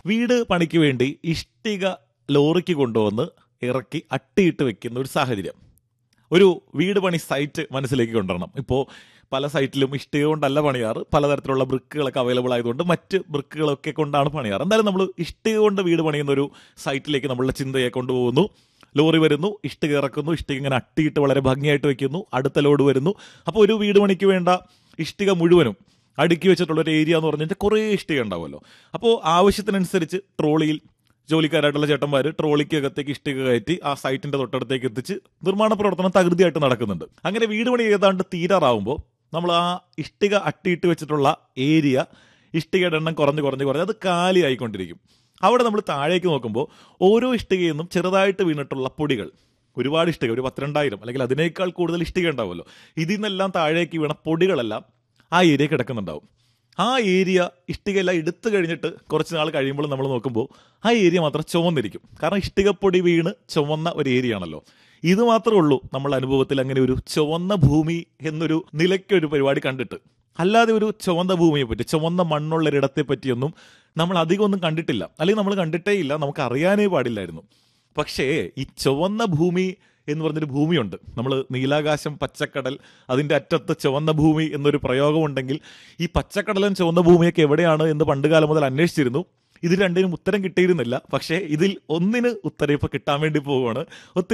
വീട് പണിക്ക് വേണ്ടി ഇഷ്ടിക ലോറിക്ക് കൊണ്ടുവന്ന് ഇറക്കി അട്ടിയിട്ട് വെക്കുന്ന ഒരു സാഹചര്യം ഒരു വീട് പണി സൈറ്റ് മനസ്സിലേക്ക് കൊണ്ടുവരണം ഇപ്പോൾ പല സൈറ്റിലും ഇഷ്ടിക കൊണ്ടല്ല പണിയാറ് പലതരത്തിലുള്ള ബ്രിക്കുകളൊക്കെ അവൈലബിൾ ആയതുകൊണ്ട് മറ്റ് ബ്രിക്കുകളൊക്കെ കൊണ്ടാണ് പണിയാറ് എന്തായാലും നമ്മൾ ഇഷ്ടിക കൊണ്ട് വീട് പണിയുന്ന ഒരു സൈറ്റിലേക്ക് നമ്മളുടെ ചിന്തയെ കൊണ്ടുപോകുന്നു ലോറി വരുന്നു ഇഷ്ടിക ഇറക്കുന്നു ഇഷ്ടിക ഇങ്ങനെ അട്ടിയിട്ട് വളരെ ഭംഗിയായിട്ട് വെക്കുന്നു അടുത്ത ലോഡ് വരുന്നു അപ്പോൾ ഒരു വീട് പണിക്ക് വേണ്ട ഇഷ്ടിക മുഴുവനും അടുക്കി വെച്ചിട്ടുള്ള ഒരു ഏരിയ എന്ന് പറഞ്ഞിട്ട് കുറേ ഇഷ്ടിക ഉണ്ടാവുമല്ലോ അപ്പോൾ ആവശ്യത്തിനനുസരിച്ച് ട്രോളിയിൽ ജോലിക്കാരായിട്ടുള്ള ചേട്ടന്മാർ ട്രോളിക്ക് അകത്തേക്ക് ഇഷ്ടിക കയറ്റി ആ സൈറ്റിന്റെ തൊട്ടടുത്തേക്ക് എത്തിച്ച് നിർമ്മാണ പ്രവർത്തനം തകൃതിയായിട്ട് നടക്കുന്നുണ്ട് അങ്ങനെ വീട് പണി ഏതാണ്ട് തീരാറാവുമ്പോൾ നമ്മൾ ആ ഇഷ്ടിക അട്ടിയിട്ട് വെച്ചിട്ടുള്ള ഏരിയ ഇഷ്ടികയുടെ എണ്ണം കുറഞ്ഞ് കുറഞ്ഞ് കുറഞ്ഞ് അത് കാലിയായിക്കൊണ്ടിരിക്കും അവിടെ നമ്മൾ താഴേക്ക് നോക്കുമ്പോൾ ഓരോ ഇഷ്ടികയിൽ നിന്നും ചെറുതായിട്ട് വീണിട്ടുള്ള പൊടികൾ ഒരുപാട് ഇഷ്ടിക ഒരു പത്തിരണ്ടായിരം അല്ലെങ്കിൽ അതിനേക്കാൾ കൂടുതൽ ഇഷ്ടിക ഉണ്ടാവുമല്ലോ ഇതിൽ നിന്നെല്ലാം താഴേക്ക് വീണ പൊടികളെല്ലാം ആ ഏരിയ കിടക്കുന്നുണ്ടാവും ആ ഏരിയ ഇഷ്ടികയെല്ലാം എടുത്തു കഴിഞ്ഞിട്ട് കുറച്ച് നാൾ കഴിയുമ്പോൾ നമ്മൾ നോക്കുമ്പോൾ ആ ഏരിയ മാത്രം ചുവന്നിരിക്കും കാരണം ഇഷ്ടികപ്പൊടി വീണ് ചുവന്ന ഒരു ഏരിയ ആണല്ലോ ഇത് മാത്രമേ ഉള്ളൂ നമ്മൾ അനുഭവത്തിൽ അങ്ങനെ ഒരു ചുവന്ന ഭൂമി എന്നൊരു നിലയ്ക്കൊരു പരിപാടി കണ്ടിട്ട് അല്ലാതെ ഒരു ചുവന്ന ഭൂമിയെ പറ്റി ചുവന്ന മണ്ണുള്ള ഒരിടത്തെ പറ്റിയൊന്നും നമ്മൾ അധികം ഒന്നും കണ്ടിട്ടില്ല അല്ലെങ്കിൽ നമ്മൾ കണ്ടിട്ടേ ഇല്ല നമുക്ക് അറിയാനേ പാടില്ലായിരുന്നു പക്ഷേ ഈ ചുവന്ന ഭൂമി എന്ന് പറഞ്ഞൊരു ഭൂമിയുണ്ട് നമ്മൾ നീലാകാശം പച്ചക്കടൽ അതിൻ്റെ അറ്റത്ത് ചുവന്ന ഭൂമി എന്നൊരു പ്രയോഗമുണ്ടെങ്കിൽ ഈ പച്ചക്കടലും ചുവന്ന ഭൂമിയൊക്കെ എവിടെയാണ് എന്ന് പണ്ടുകാലം മുതൽ അന്വേഷിച്ചിരുന്നു ഇത് രണ്ടിനും ഉത്തരം കിട്ടിയിരുന്നില്ല പക്ഷേ ഇതിൽ ഒന്നിന് ഉത്തരം ഇപ്പൊ കിട്ടാൻ വേണ്ടി പോവുകയാണ് ഒത്തിരി